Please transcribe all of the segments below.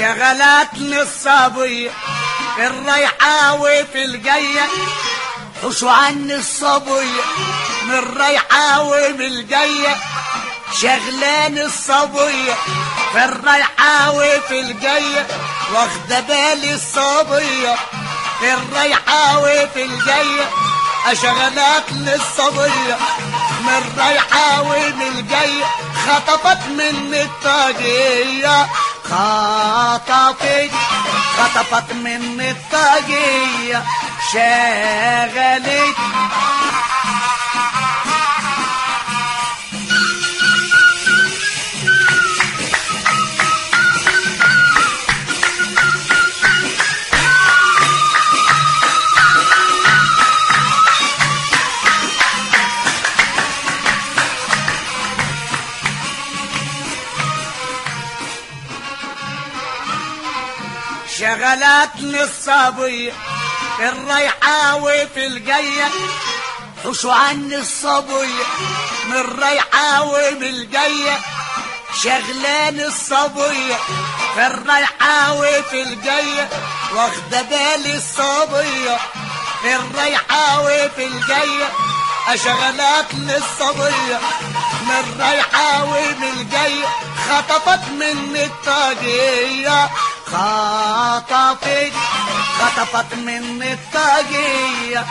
شغلتني الصبية في الريحة وفي الجاية حشوا عني الصبية من الريحة ومن الجاية شغلاني الصبية في الريحة وفي الجاية واخدة بالي الصبية في الريحة وفي الجاية أشغلات للصبية من الريحة ومن الجاية خطفت مني الطاقية خطفت خطفت مني الطاقية شغلت شغلتني الصبية في الريحة وفي الجاية حشوا عني الصبية من الريحة ومن الجاية شغلاني الصبية في الريحة وفي الجاية واخدة بالي الصبية في الريحة وفي الجاية أشغلات للصبية من الريحة ومن الجاية خطفت مني الطاقية خطفت خطفت مني الطاقية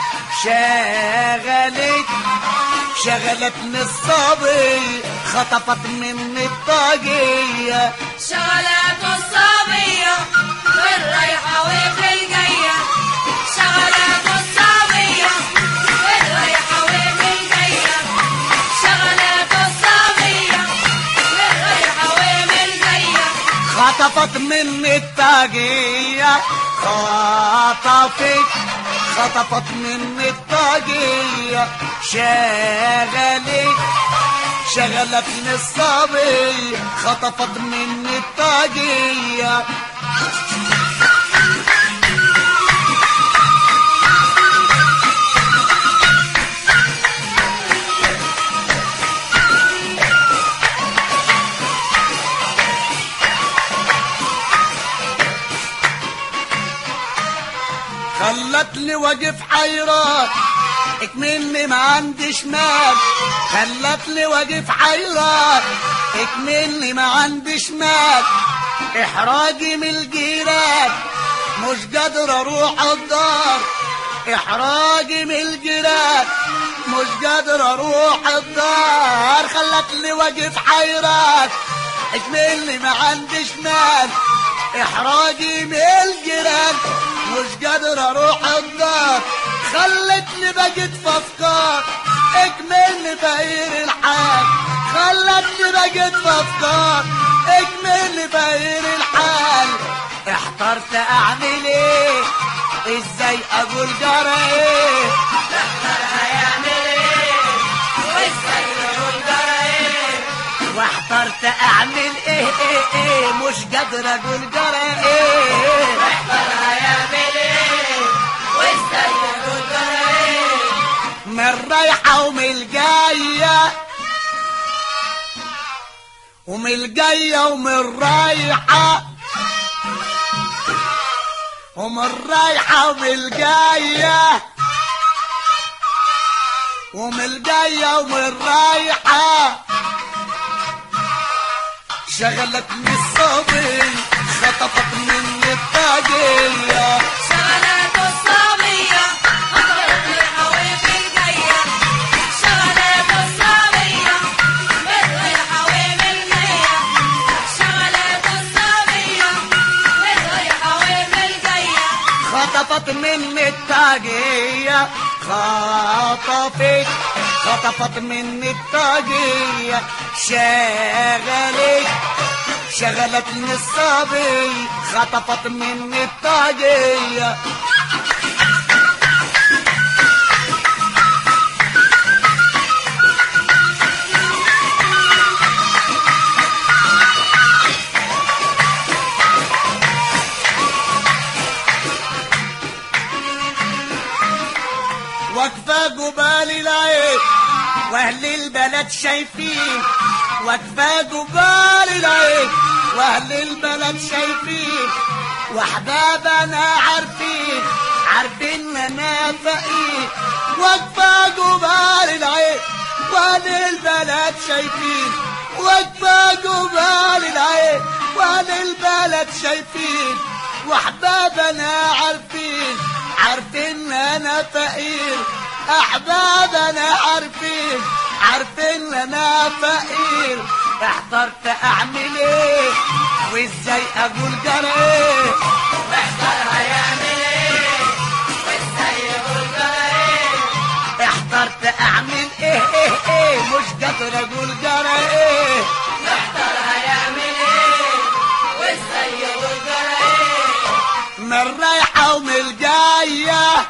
شغلت شغلتني الصبي خطفت مني الطاقية شغلات الصبية في الريحة وفي الجاية شغلات الصبية في الريحة وفي الجاية شغلات الصبية في الريحة وفي الجاية خطفت مني الطاقية خطفت خطفت مني الطاقية شغلت شغلتني الصبي خطفت مني الطاقية خلتني واقف حيران اكملني ما عنديش مال خلتني واقف حيران اكملني ما عنديش مال احراجي من الجيران مش قادر اروح الدار احراجي من الجيران مش قادر اروح الدار خلتني واقف حيران اكملني ما عنديش مال احراجي من الجيران مش قادر اروح الدار خلتني بقيت في افكار اكملني فقير الحال خلتني بقيت في افكار اكملني فقير الحال احترت اعمل ايه ازاي اقول جرى ايه هيعمل ايه وازاي اقول جرى ايه واحترت اعمل ايه ايه ايه مش قادر اقول جرى ايه هيعمل ايه وازاي اقول جرى ايه من رايحه ومن الجايه ومن الجايه ومن رايحه ومن رايحه ومن الجايه ومن الجايه ومن رايحه شغلتني الصبي خطفت مني الطاقية شغلات الصبية خطرت الريحة وفي الجاية شغلات الصبية في الريحة وفي الجاية شغلات الصبية في الريحة وفي الجاية خطفت مني الطاقية خطفت خطفت مني الطاقية شغلت شغلتني الصبي خطفت مني الطاقية واقفة قبال العين واهل البلد شايفين واقفة قبال العين واهل البلد شايفين واحبابنا عارفين عارفين انا فقير واقفة جبال العين واهل البلد شايفين واقفة جبال العين واهل البلد شايفين واحبابنا عارفين عارفين انا فقير احبابنا عارفين عارفين انا فقير احترت اعمل ايه وازاي اقول جري محتار هيعمل ايه وازاي يقول جرى ايه احترت اعمل ايه ايه ايه مش قادر اقول جري ايه محتار هيعمل ايه وازاي يقول جرى ايه من رايحة ومن الجاية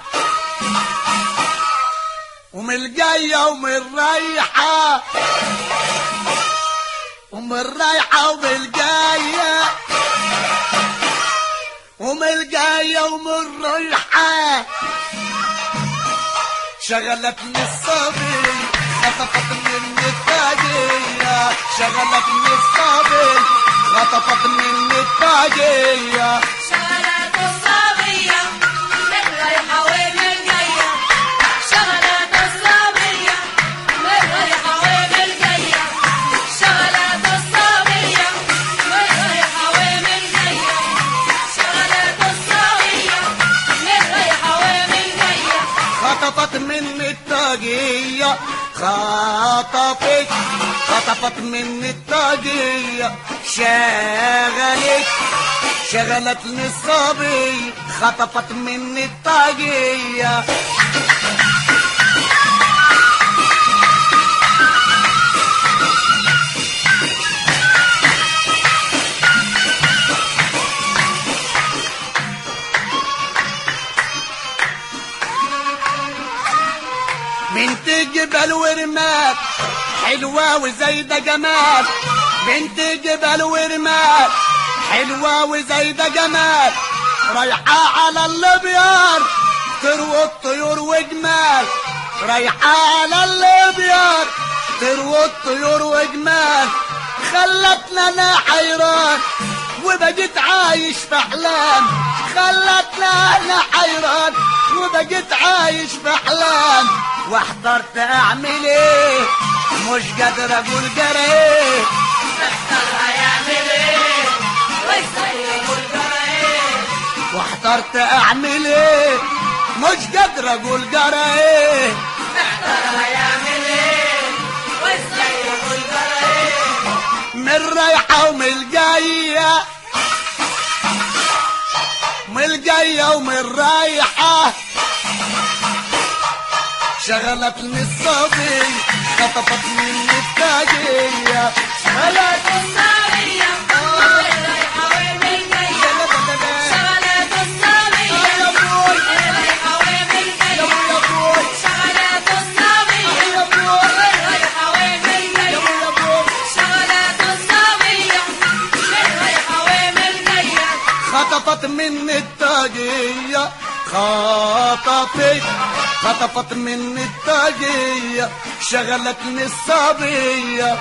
ومن الجاية ومن رايحة ومن رايحة ومن الجاية ومن الجاية ومن رايحة شغلتني الصبي خطفت مني التاجية شغلتني الصبي خطفت مني التاجية شغلات الصبية من رايحة ومن جاية شغلات الصبية من رايحة ومن جاية شغلات الصبية من رايحة ومن جاية شغلات الصبية من رايحة ومن جاية خطفت مني الطاقية خطفت خطفت مني الطاقية شغلت شغلتني الصبي خطفت مني الطاقية بنت جبل ورمال حلوة وزايدة جمال بنت جبل ورمال حلوة وزايدة جمال رايحة على الابيار تروي الطيور وجمال رايحة على الابيار تروي الطيور وجمال خلتنا انا حيران وبقيت عايش في احلام خلتنا انا حيران وبقيت عايش في احلام واحترت اعمل ايه مش قادر اقول جرى ايه محتار هيعمل ايه وازاي يقول جرى ايه واحترت اعمل ايه مش قادر اقول جرى ايه محتار هيعمل ايه وازاي يقول جرى ايه من رايحة ومن الجاية من الجاية ومن رايحة شغلتني الصبي خطفت مني التاجية شغلات الصبية من رايحة ومن جاية شغلات الصبية من رايحة ومن جاية شغلات الصبية من رايحة ومن جاية شغلات الصبية من رايحة ومن جاية خطفت مني التاجية خطفت خطفت مني التاجية شغلتني الصبية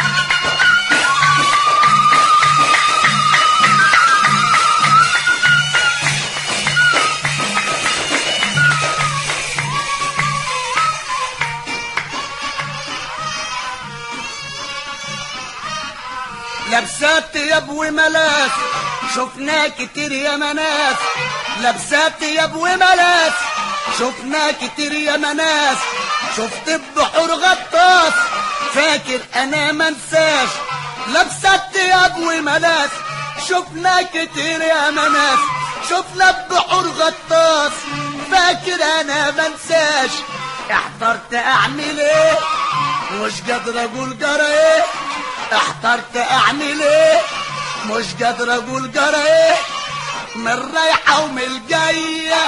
لبسات يا ابو ملاس شفنا كتير يا مناس لبسات يا ابو ملاس شفنا كتير يا مناس شفت بحور غطاس فاكر انا منساش لبسات يا ابو ملاس شفنا كتير يا مناس شفنا بحور غطاس فاكر انا منساش احترت اعمل ايه مش قادر اقول جرى ايه احترت اعمل ايه مش قادر اقول جرى ايه من رايحة ومن الجاية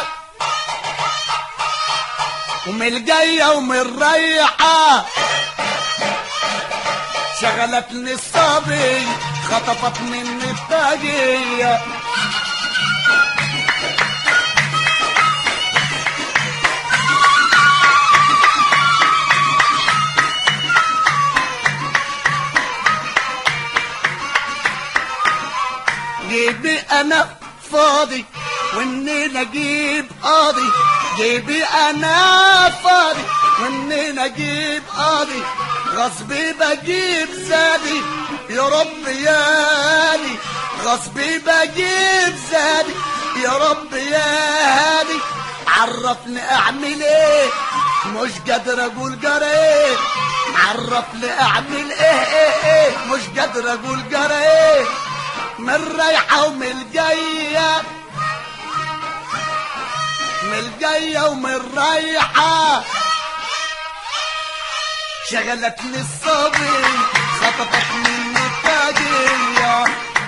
ومن الجاية ومن رايحة شغلتني الصبي خطفت مني الطاقية انا فاضي واني اجيب قاضي جيبي انا فاضي واني اجيب قاضي غصبي بجيب زادي يا رب يالي غصبي بجيب زادي يا رب يا هادي عرفني اعمل ايه مش قادر اقول جريت عرفني اعمل ايه ايه ايه مش قادر اقول جريت من رايحه ومن الجايه من الجايه ومن رايحه شغلتني الصبي خطفت مني الطاقيه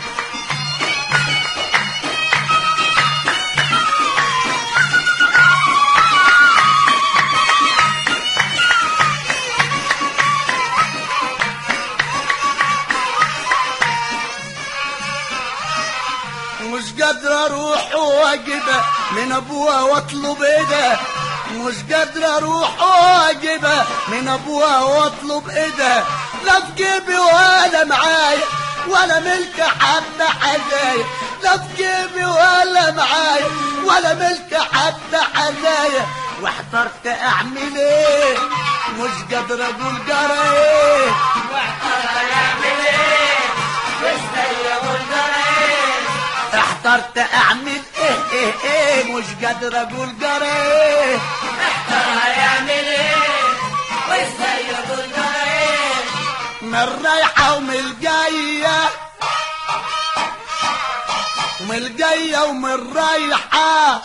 مش قادر اروح واجبه من ابوها واطلب ايدها مش قادر اروح واجبه من ابوها واطلب ايدها لا في جيبي ولا معايا ولا ملك حتى حدايا لا في جيبي ولا معايا ولا ملك حتى حدايا واحترت اعمل ايه مش قادر اقول جرى ايه احترت اعمل ايه ايه ايه مش قادر اقول جرى ايه هيعمل ايه وازاي يقول ده ايه من رايحة ومن الجاية ومن الجاية ومن رايحة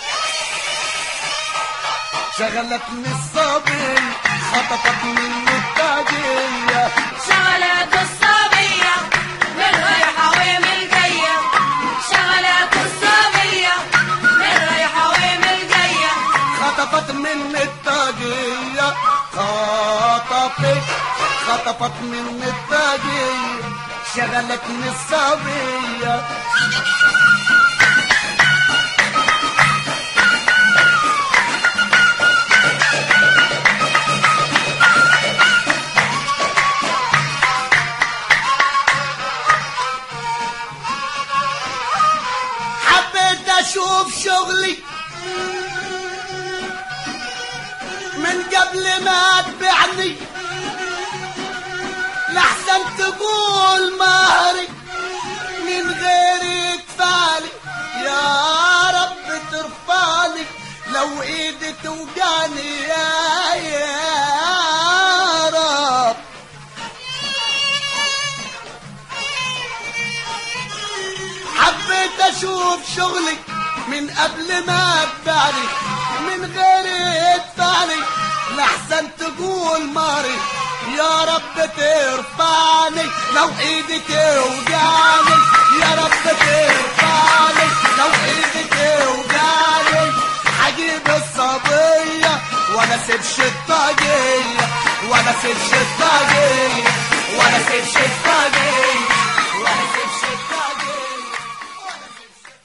شغلتني الصبي خطفت مني الطاقية شغلات الصبية من رايحة ومن جاية شغلات الصبية من رايحة ومن جاية خطفت مني الطاقية خطفت خطفت مني الطاقية شغلتني الصبية حبيت اشوف شغلي من قبل ما تبعني لحسن تقول مهري من غير يدفعني يا رب ترفعني لو ايدي توجعني يا يا رب حبيت اشوف شغلي من قبل ما اتبعني من غير يدفعني لحسن تقول ماري يا رب ترفعني لو ايدي توجعني يا رب ترفعني لو ايدي توجعني حجيب الصبية ولا سيبش الطاقية ولا سيبش الطاقية ولا سيبش الطاقية